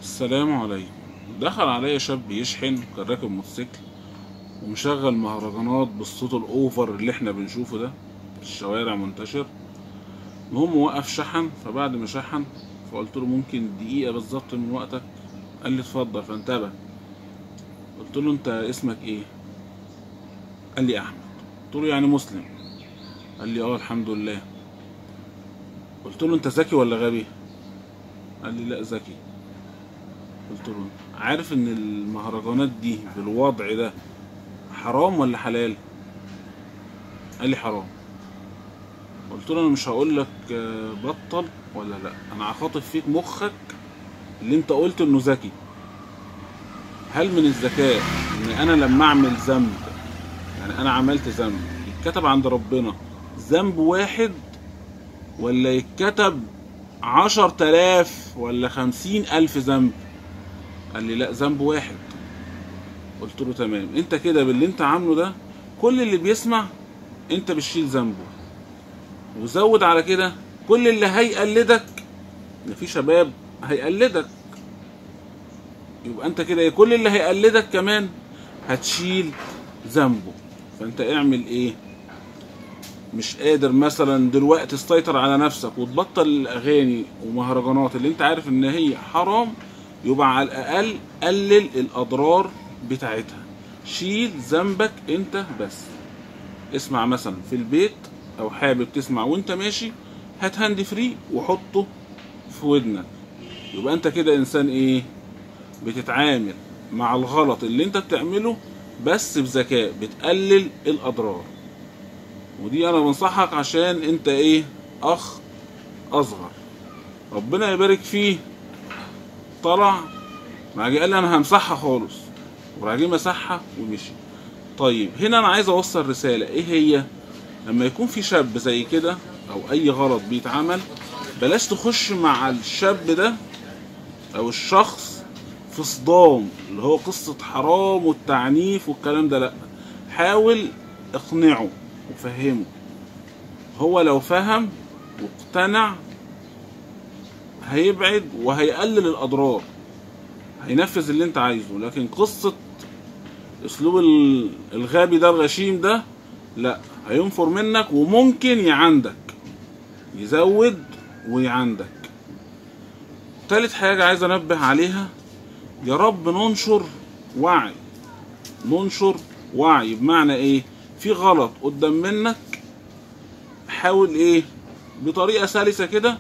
السلام عليكم دخل عليا شاب يشحن كان راكب موتوسيكل ومشغل مهرجانات بالصوت الاوفر اللي احنا بنشوفه ده في الشوارع منتشر المهم وقف شحن فبعد ما شحن فقلت له ممكن دقيقة بالظبط من وقتك قال لي اتفضل فانتبه قلت له انت اسمك ايه قال لي احمد قلت له يعني مسلم قال لي اه الحمد لله قلت له انت ذكي ولا غبي قال لي لا ذكي قلت له عارف ان المهرجانات دي بالوضع ده حرام ولا حلال قال لي حرام قلت له انا مش هقول لك آه، بطل ولا لا انا هخاطب فيك مخك اللي انت قلت انه ذكي هل من الذكاء ان انا لما اعمل ذنب يعني انا عملت ذنب يتكتب عند ربنا ذنب واحد ولا يتكتب عشر تلاف ولا خمسين ألف ذنب قال لي لا ذنب واحد قلت له تمام انت كده باللي انت عامله ده كل اللي بيسمع انت بتشيل ذنبه وزود على كده كل اللي هيقلدك ان في شباب هيقلدك يبقى انت كده كل اللي هيقلدك كمان هتشيل ذنبه فانت اعمل ايه مش قادر مثلا دلوقتي تسيطر على نفسك وتبطل الاغاني ومهرجانات اللي انت عارف ان هي حرام يبقى على الاقل قلل الاضرار بتاعتها شيل ذنبك انت بس اسمع مثلا في البيت او حابب تسمع وانت ماشي هات هاند فري وحطه في ودنك يبقى انت كده انسان ايه بتتعامل مع الغلط اللي انت بتعمله بس بذكاء بتقلل الاضرار ودي انا بنصحك عشان انت ايه اخ اصغر ربنا يبارك فيه طلع راح جه قال لي انا همسحها خالص وراح جه مسحها ومشي طيب هنا انا عايز اوصل رساله ايه هي لما يكون في شاب زي كده او اي غلط بيتعمل بلاش تخش مع الشاب ده او الشخص في صدام اللي هو قصة حرام والتعنيف والكلام ده لا حاول اقنعه وفهمه هو لو فهم واقتنع هيبعد وهيقلل الاضرار هينفذ اللي انت عايزه لكن قصة اسلوب ال- الغبي ده الغشيم ده لا هينفر منك وممكن يعندك يزود ويعندك تالت حاجة عايز انبه عليها يا رب ننشر وعي ننشر وعي بمعنى ايه في غلط قدام منك حاول ايه بطريقة سلسة كده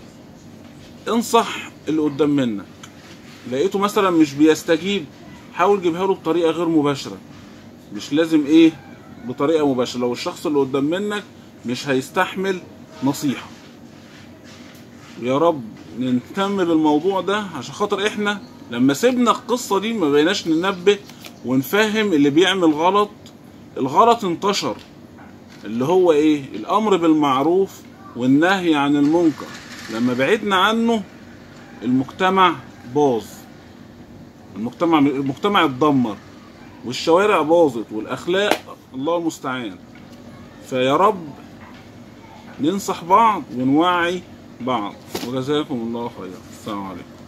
انصح اللي قدام منك لقيته مثلا مش بيستجيب حاول جيبها له بطريقة غير مباشرة مش لازم ايه بطريقة مباشرة لو الشخص اللي قدام منك مش هيستحمل نصيحة يا رب نهتم بالموضوع ده عشان خاطر احنا لما سيبنا القصة دي ما بقيناش ننبه ونفهم اللي بيعمل غلط الغلط انتشر اللي هو ايه الامر بالمعروف والنهي عن المنكر لما بعدنا عنه المجتمع باظ المجتمع المجتمع اتدمر والشوارع باظت والاخلاق الله المستعان فيا رب ننصح بعض ونوعي بعض وجزاكم الله خيرا السلام عليكم